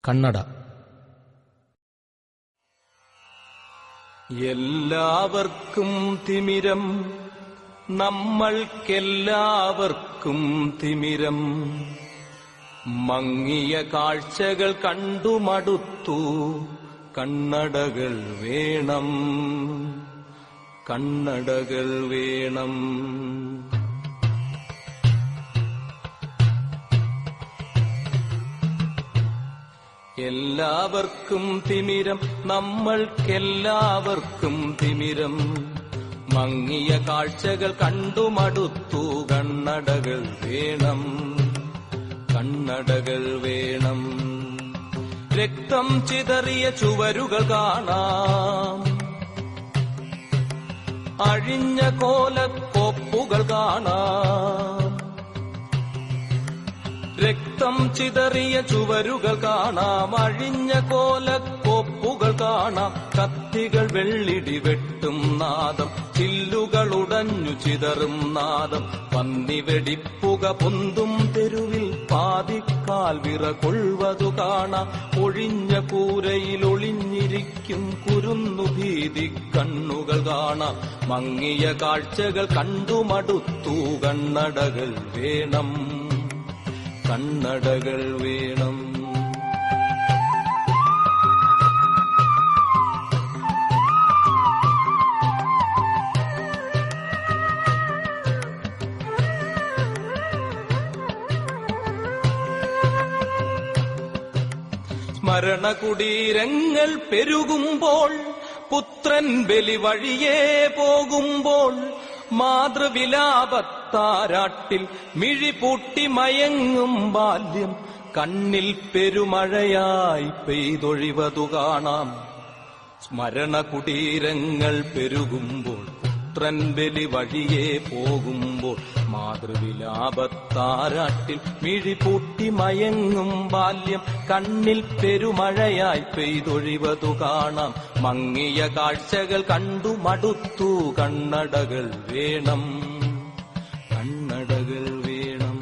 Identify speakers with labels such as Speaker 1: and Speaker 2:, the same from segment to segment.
Speaker 1: കണ്ണട
Speaker 2: എല്ലാവർക്കും തിമിരം നമ്മൾക്കെല്ലാവർക്കും തിമിരം മങ്ങിയ കാഴ്ചകൾ കണ്ടുമടുത്തു കണ്ണടകൾ വേണം കണ്ണടകൾ വേണം എല്ലാവർക്കും തിമിരം നമ്മൾക്കെല്ലാവർക്കും തിമിരം മങ്ങിയ കാഴ്ചകൾ കണ്ടുമടുത്തു കണ്ണടകൾ വേണം കണ്ണടകൾ വേണം രക്തം ചിതറിയ ചുവരുകൾ കാണാം അഴിഞ്ഞ കോലക്കോപ്പുകൾ കാണാം രക്തം ചിതറിയ ചുവരുകൾ കാണാം അഴിഞ്ഞ കോലക്കോപ്പുകൾ കാണാം കത്തികൾ വെള്ളിടി വെട്ടും നാദം ചില്ലുകൾ ഉടഞ്ഞു ചിതറും നാദം പന്നി വെടിപ്പുക പൊന്തും തെരുവിൽ പാതിക്കാൽ വിറ കൊള്ളുവതു കാണാം ഒഴിഞ്ഞ കൂരയിൽ ഒളിഞ്ഞിരിക്കും കുരുന്നു ഭീതി കണ്ണുകൾ കാണാം മങ്ങിയ കാഴ്ചകൾ കണ്ടുമടുത്തു കണ്ണടകൾ വേണം കണ്ണടകൾ വേണം സ്മരണകുടീരങ്ങൾ പെരുകുമ്പോൾ പുത്രൻ ബലി വഴിയേ പോകുമ്പോൾ മാതൃവിലാപത്താരാട്ടിൽ മിഴിപൂട്ടി മയങ്ങും ബാല്യം കണ്ണിൽ പെരുമഴയായി പെയ്തൊഴിവതു കാണാം സ്മരണകുടീരങ്ങൾ പെരുകുമ്പോൾ പുത്രൻ ബലി വഴിയേ പോകുമ്പോൾ മാതൃവിലാപത്താരാട്ടിൽ മിഴിപൂട്ടി മയങ്ങും ബാല്യം കണ്ണിൽ പെരുമഴയായി പെയ്തൊഴിവതു കാണാം മങ്ങിയ കാഴ്ചകൾ കണ്ടു മടുത്തു കണ്ണടകൾ വേണം കണ്ണടകൾ വേണം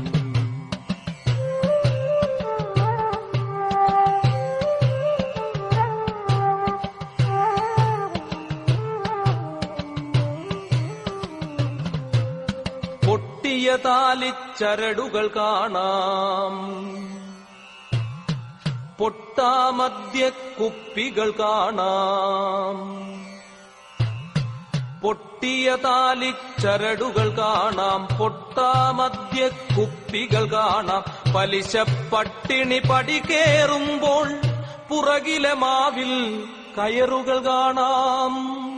Speaker 2: പൊട്ടിയ താലിച്ചരടുകൾ കാണാം പൊട്ടാമദ്യ കുപ്പികൾ കാണാം പൊട്ടിയ താലിച്ചരടുകൾ കാണാം പൊട്ടാമദ്യ കുപ്പികൾ കാണാം പലിശ പട്ടിണി പടി കേറുമ്പോൾ പുറകിലെ മാവിൽ കയറുകൾ കാണാം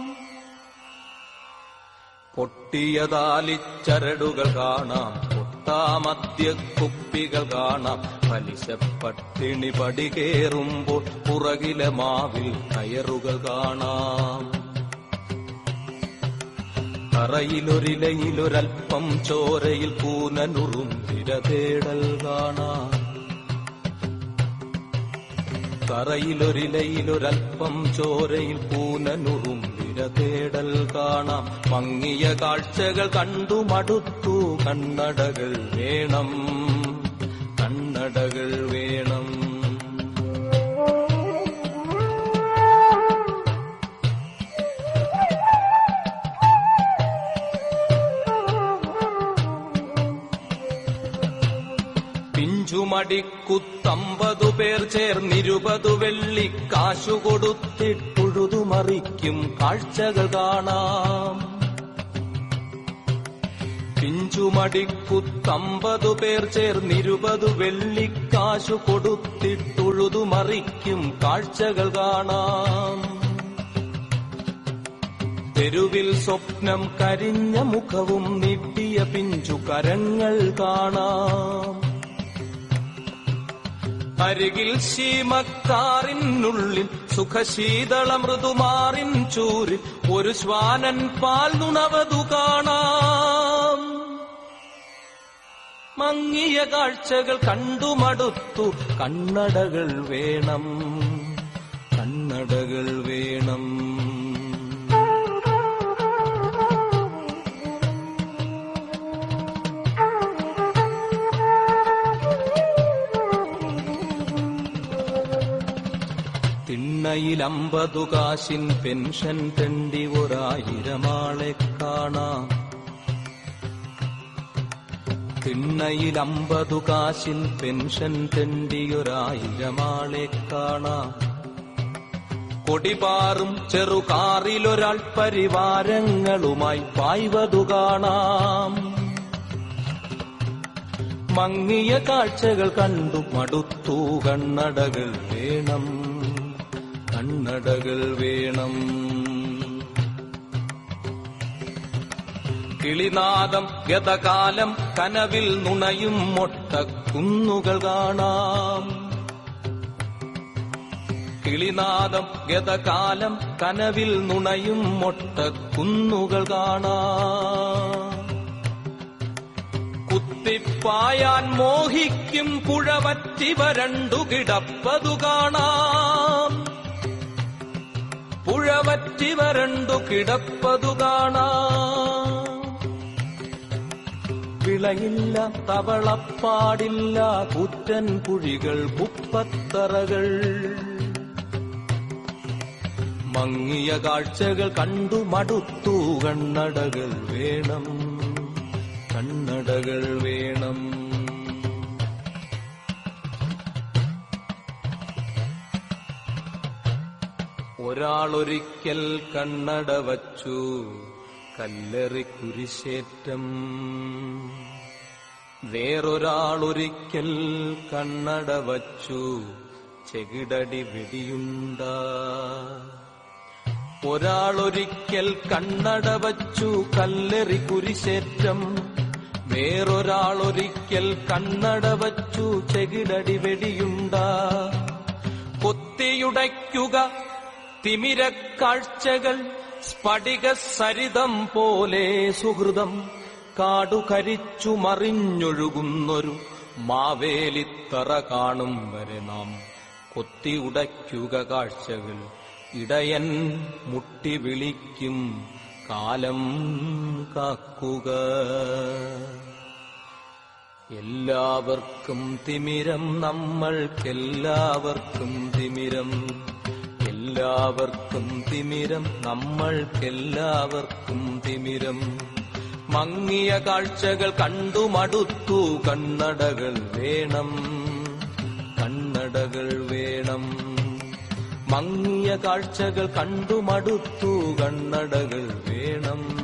Speaker 2: പൊട്ടിയതാലിച്ചരടുകൾ കാണാം പൊട്ടാമദ്യ കുപ്പികൾ കാണാം പലിശ പട്ടിണി പടി കേറുമ്പോൾ പുറകിലെ മാവിൽ കയറുകൾ കാണാം തറയിലൊരിലയിലൊരൽപ്പം ചോരയിൽ പൂനനുറും വിരതേടൽ കാണാം തറയിലൊരിലയിലൊരൽപ്പം ചോരയിൽ പൂനനുറും വിരതേടൽ കാണാം മങ്ങിയ കാഴ്ചകൾ കണ്ടു മടുത്തു കണ്ണടകൾ വേണം കണ്ണടകൾ വേണം പിഞ്ചുമടിക്കുത്തമ്പതു പേർ ചേർന്നിരുപതു വെള്ളി കാശു കൊടുത്തിട്ടുഴുതുമറിക്കും കാഴ്ചകൾ കാണാം പിഞ്ചുമടിക്കുത്തമ്പതു പേർ ചേർന്നിരുപതു വെള്ളിക്കാശു കൊടുത്തിട്ടുഴുതുമറിക്കും കാഴ്ചകൾ കാണാം തെരുവിൽ സ്വപ്നം കരിഞ്ഞ മുഖവും നീട്ടിയ പിഞ്ചു കരങ്ങൾ കാണാം അരികിൽ ശീമക്കാറിനുള്ളിൽ സുഖശീതള മൃദുമാറിൻ ചൂരിൽ ഒരു ശ്വാനൻ പാൽ നുണവതു കാണാം മങ്ങിയ കാഴ്ചകൾ കണ്ടുമടുത്തു കണ്ണടകൾ വേണം കണ്ണടകൾ വേണം തിണ്ണയിലമ്പതു കാശിൻ പെൻഷൻ തെണ്ടി ഒരായിരമാളെ കാണാം തിണ്ണയിലമ്പതു കാശിൻ പെൻഷൻ തെണ്ടി ഒരായിരമാളെ കാണാം കൊടിപാറും ചെറുകാറിലൊരാൾ പരിവാരങ്ങളുമായി പായ്വതു കാണാം മങ്ങിയ കാഴ്ചകൾ കണ്ടു മടുത്തു കണ്ണടകൾ വേണം കണ്ണടകൾ വേണം കിളിനാദം ഗതകാലം കനവിൽ നുണയും മൊട്ടക്കുന്നുകൾ കാണാം കിളിനാദം ഗതകാലം കനവിൽ നുണയും മൊട്ടക്കുന്നുകൾ കാണാം കുത്തിപ്പായാൻ മോഹിക്കും പുഴവറ്റി വരണ്ടു കിടപ്പതു കാണാം പുഴവറ്റി വരണ്ടു കിടപ്പതു കാണാം വിളയില്ല തവളപ്പാടില്ല കുറ്റൻ കുഴികൾ കുപ്പത്തറകൾ മങ്ങിയ കാഴ്ചകൾ കണ്ടു മടുത്തു കണ്ണടകൾ വേണം കണ്ണടകൾ വേണം ഒരാളൊരിക്കൽ കണ്ണട വച്ചു കല്ലെറി കുരിശേറ്റം വേറൊരാളൊരിക്കൽ കണ്ണട വച്ചു ചെകിടടി വെടിയുണ്ട ഒരാളൊരിക്കൽ കണ്ണട വച്ചു കല്ലെറി കുരിശേറ്റം വേറൊരാളൊരിക്കൽ കണ്ണട വച്ചു ചെകിടടി വെടിയുണ്ട കൊത്തിയുടയ്ക്കുക തിമിരക്കാഴ്ചകൾ സ്ഫടിക സരിതം പോലെ സുഹൃതം കാടുകരിച്ചു മറിഞ്ഞൊഴുകുന്നൊരു മാവേലിത്തറ കാണും വരെ നാം കൊത്തിയുടയ്ക്കുക കാഴ്ചകൾ ഇടയൻ മുട്ടി വിളിക്കും കാലം കാക്കുക എല്ലാവർക്കും തിമിരം നമ്മൾക്കെല്ലാവർക്കും തിമിരം എല്ലാവർക്കും തിമിരം നമ്മൾക്കെല്ലാവർക്കും തിമിരം മങ്ങിയ കാഴ്ചകൾ കണ്ടു മടുത്തു കണ്ണടകൾ വേണം കണ്ണടകൾ വേണം മങ്ങിയ കാഴ്ചകൾ കണ്ടു മടുത്തു കണ്ണടകൾ വേണം